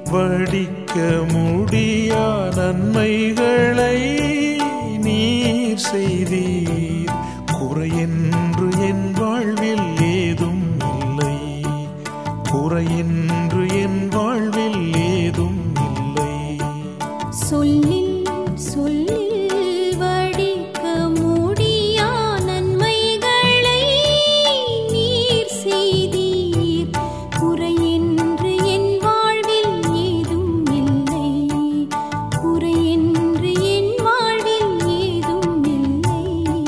வடிக்க முடியா நன்மைகளை நீர் செய்தீர் குறையென்று என் வாழ்வில் ஏதும் இல்லை குறையென்று என் வாழ்வில் ஏதும் இல்லை சொல்லில் சொல்லில் வடிக்க முடியா நன்மைகளை நீர் செய்தீர் குறையென்று என் வாழ்வில் ஏதும் இல்லை குறையென்று என் வாழ்வில் ஏதும் இல்லை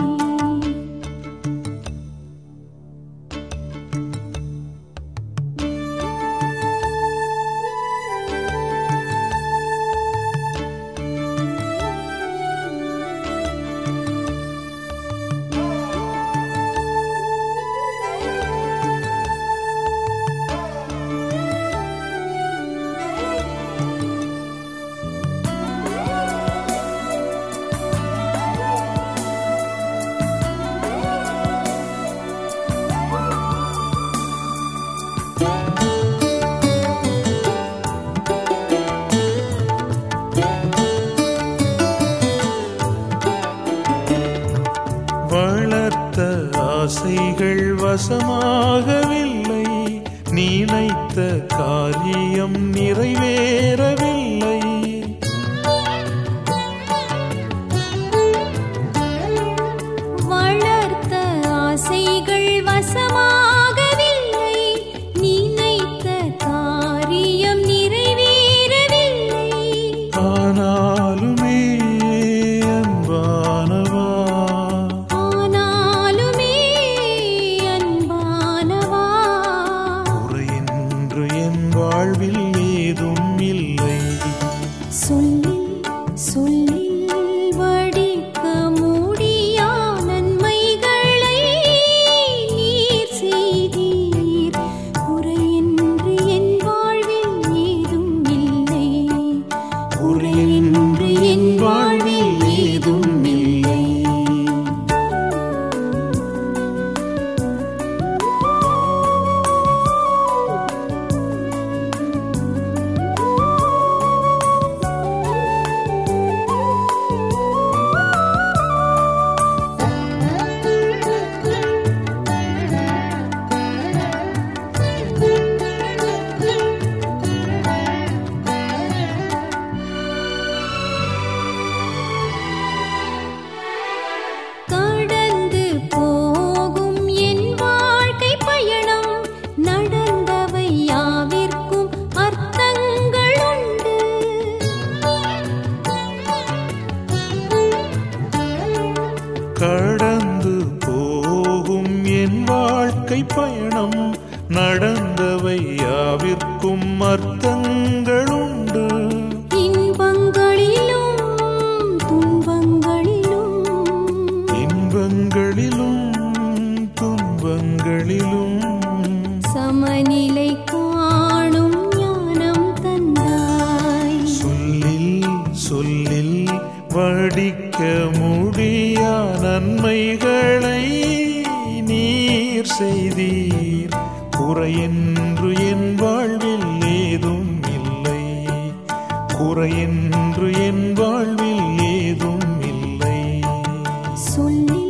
வளர்த்த ஆசைகள் வசமாகவில்லை நினைத்த காரியம் நிறைவேறவில்லை வளர்த்த ஆசைகள் வசமாகவில்லை நினைத்த காரியம் நிறைவேறவில்லை ஆனாலுமே அன்பானவா ஆனாலுமே அன்பானவா குறையின்று என் வாழ்வில் ஏதும் இல்லை சொல்லில் சொல்லில் வடிக்க முடியா நன்மைகளை நீர் செய்தீர் குறையின்றி என் வாழ்வில் ஏதும் இல்லை குறையின்று என் வாழ்வில் ஏதும் இல்லை கடந்து போகும் என் வாழ்க்கை பயணம் நடந்தவை யாவிற்கும் அர்த்தங்கள் உண்டு கடந்து போகும் என் வாழ்க்கை பயணம் நடந்தவை யாவிற்கும் அர்த்தங்களுண்டு இன்பங்களிலும் துன்பங்களிலும் இன்பங்களிலும் துன்பங்களிலும் சமநிலை காணும் ஞானம் தந்தாய் சொல்லில் சொல்லில் வடிக்க முடியா நன்மைகளை நீர் செய்தீர் குறையென்று என் வாழ்வில் ஏதும் இல்லை குறையென்று என் வாழ்வில் ஏதும் இல்லை சொல்லி